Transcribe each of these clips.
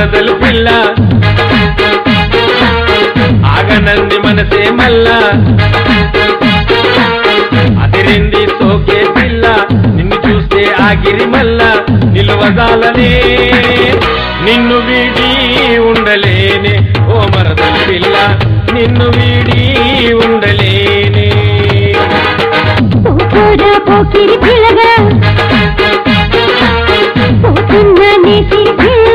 మరదలు పిల్ల ఆగనంది మనసే మల్లా అదిరింది సోకే పిల్ల నిన్ను చూస్తే ఆగిరి మల్ల నిలువదాలనే నిన్ను వీడి ఉండలేనే ఓ మరదలు పిల్ల నిన్ను వీడి ఉండలేనే పోరా పోకిరి పిల్లగా పోతున్నా నీ సిరి పిల్ల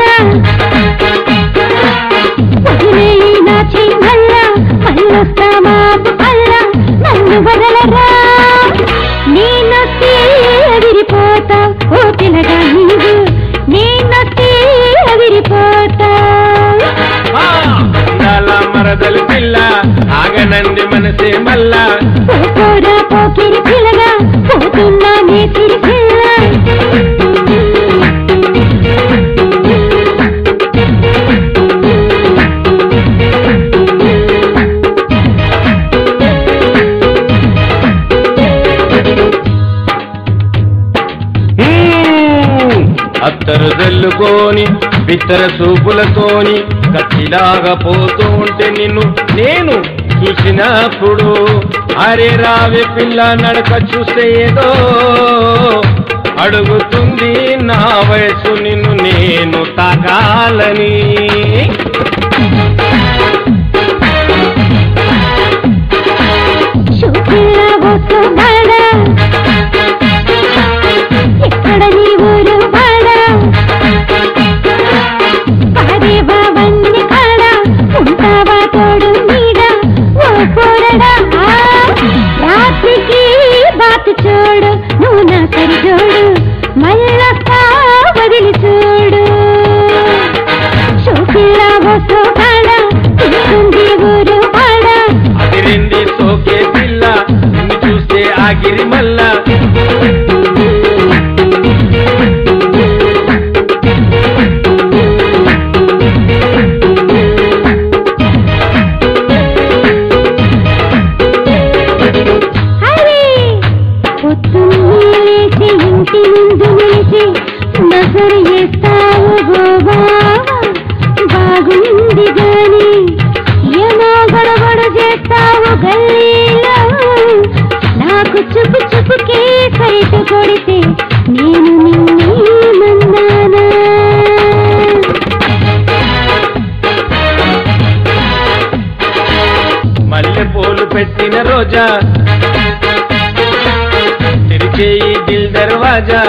వదిలేయి నా చెయ్యల్ల మళ్ళొస్తా మాపు పల్ల నన్ను వదలరా నేనొస్తే ఎదిరిపోతా ఓ పిల్లగా నీవు నేనొస్తే ఎదిరిపోతా ఆ, అందాల మరదలు పిల్ల ఆగనంది మనసే మల్లా పోరా పోకిరి పిల్లగా పోతున్నా నీ సిరి పిల్ల హ్మ్. అత్తరు జల్లుకోని బిత్తర చూపులతోని కత్తిలాగా పోతూ ఉంటే నిన్ను నేను చూసినప్పుడు అరే రావే పిల్ల నడక చూస్తే ఏదో అడుగుతుంది నా వయసు నిన్ను నేను తాకాలని చూపిల్ల వస్తున్నాడా ఎక్కడ నీ ఊరు వాడా పాడేవా వన్ని కాడ ఉంటావా తోడు నీడ ఓ పోరడా రాత్రికి బాతు చూడు నువ్వు నా సరిజోడు మళ్ళొస్తా వదిలి చూడు చూపిల్ల వస్తున్నాడా చూస్తుంది ఊరు వాడా అదిరింది సోకే పిల్ల నిన్ను చూస్తే ఆగిరి మల్లా హరి పొద్దున్నే లేచి ఇంటి ముందు నిలిచి నజరు చేస్తావు గోబా బాగుంది గాని ఏమో గడబడు చేస్తావు గల్లీలో నాకు చుపు చుపుకే సైటు కొడితే నేను నిన్నే మన్నానా మల్లె పూలు పెట్టిన రోజా తెరిచేయి దిల్ దర్వాజా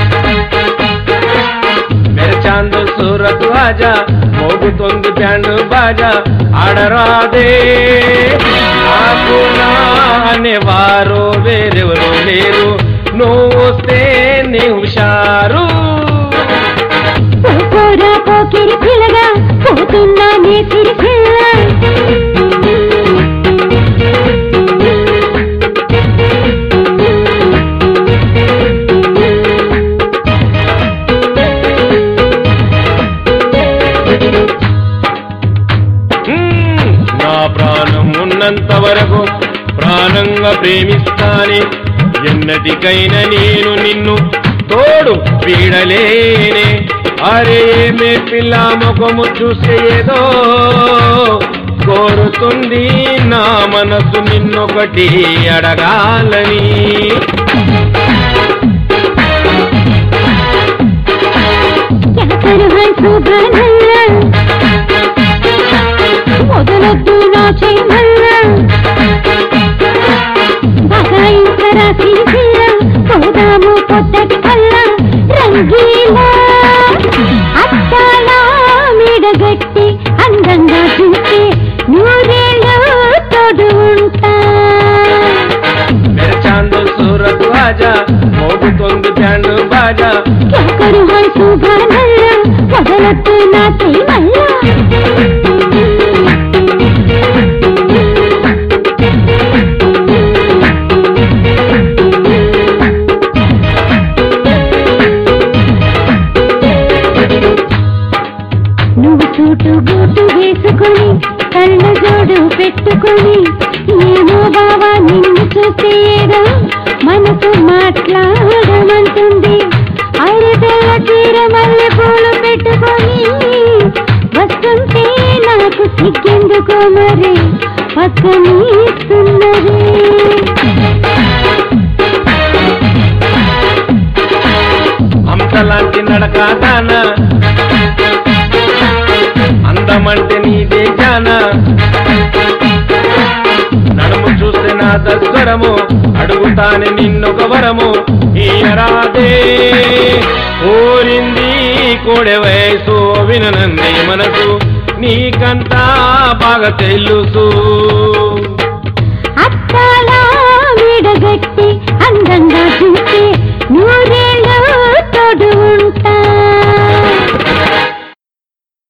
మెరచాందు సూరత్ వాజా మోగుతోంది బ్యాండు బాజా ఆడరాదే నాకు నా అనేవారు వేరెవరు లేరు నువ్వు వస్తే నీ హుషారు పోరా పోకిరి పిల్లగా పోతున్నా నీ సిరి పిల్ల మ్మ్. నా ప్రాణం ఉన్నంత వరకు ప్రాణంగా ప్రేమిస్తానే ఎన్నటికైనా నేను నిన్ను తోడు వీడలేనే అరే మే పిల్ల ముఖము చూస్తే ఏదో కోరుతుంది నా మనసు నిన్నొకటి అడగాలని ఎనకరు హంసు బ్రహ్మల్ల మొదలొద్దు నా చెయ్యల్ల బగాయించరా సిరి పిల్ల పోదాము పొద్దటి కల్ల రంగీలా అత్తాలా మీడగట్టి అందంగా చూస్తే నూరేళ్ళు తోడు ఉంటా మెరచాందు సూరత్ వాజా మోగుతోంది బ్యాండు బాజా क्या करूँ हाय सुबह नल्ला बदलत ना तेरी मल्ला నువ్వు సూటు గూటు వేసుకొని కళ్ళ జోడు పెట్టుకొని ఏమో బావా నిన్ను చూస్తే ఏదో మనసు మాట్లాడమంటుంది ఐదు తెల్ల చీర మల్లె పూలు పెట్టుకొని సిగ్గెందుకో మరి పక్కనీస్తున్నది హంసలాంటి నడక దాన అందమంటే నీదే జాన నడుము చూస్తే నా దస్వరము అడుగుతానే నిన్నొక వరము ఈయరాదే కోరింది కోడె వయసు విననంది మనసు నీకంతా బాగా తెలుసు